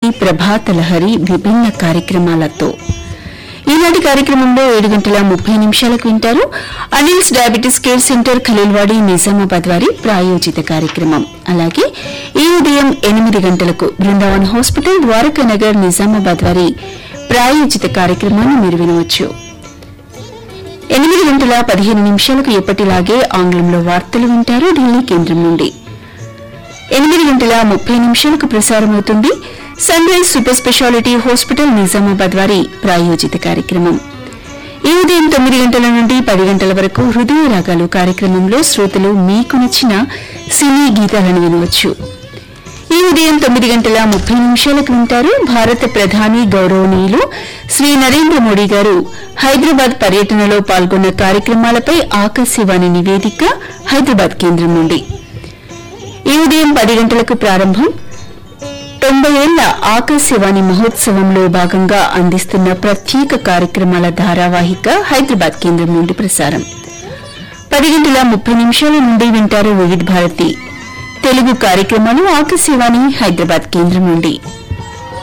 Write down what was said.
ప్రభాత లహరి విభిన్న కార్యక్రమాలతో ఈనాటి కార్యక్రమంలో ఏడు గంటల ముప్పై నిమిషాలకు వింటారు Anil's diabetes care centre Khaleelwadi Nizamabad వారి ప్రాయోజిత కార్యక్రమం అలాగే ఈ ఉదయం ఎనిమిది గంటలకు బృందావన్ హాస్పిటల్ ద్వారకా నగర్ నిజామాబాద్ వారి ప్రాయోజిత కార్యక్రమాన్ని మీరు వినవచ్చు ఎనిమిది గంటల పదిహేను నిమిషాలకు ఎప్పటిలాగే ఆంగ్లంలో వార్తలు వింటారు ఢిల్లీ కేంద్రం నుండి ఎనిమిది గంటల ముప్పై నిమిషాలకు ప్రసారమవుతుంది sunrise super speciality hospital Nizamabad వారి ప్రాయోజిత కార్యక్రమం ఈ ఉదయం తొమ్మిది గంటల నుండి పది గంటల వరకు హృదయ రాగాలు కార్యక్రమంలో శ్రోతలు మీకు నచ్చిన సినీ గీతాలను వినవచ్చు ఈ ఉదయం తొమ్మిది గంటల ముప్పై నిమిషాలకు వింటారు భారత ప్రధాని గౌరవనీయులు శ్రీ నరేంద్ర మోడీ గారు హైదరాబాద్ పర్యటనలో పాల్గొన్న కార్యక్రమాలపై ఆకాశవాణి నివేదిక హైదరాబాద్ కేంద్రం నుండి ఈ ఉదయం పది గంటలకు ప్రారంభం తొంభై ఏళ్ల ఆకాశవాణి మహోత్సవంలో భాగంగా అందిస్తున్న ప్రత్యేక కార్యక్రమాల ధారావాహిక హైదరాబాద్ కేంద్రం నుండి ప్రసారం పది గంటల ముప్పై నిమిషాల నుండి వింటారు వివిధ భారతి తెలుగు కార్యక్రమాలు ఆకాశవాణి హైదరాబాద్ కేంద్రం నుండి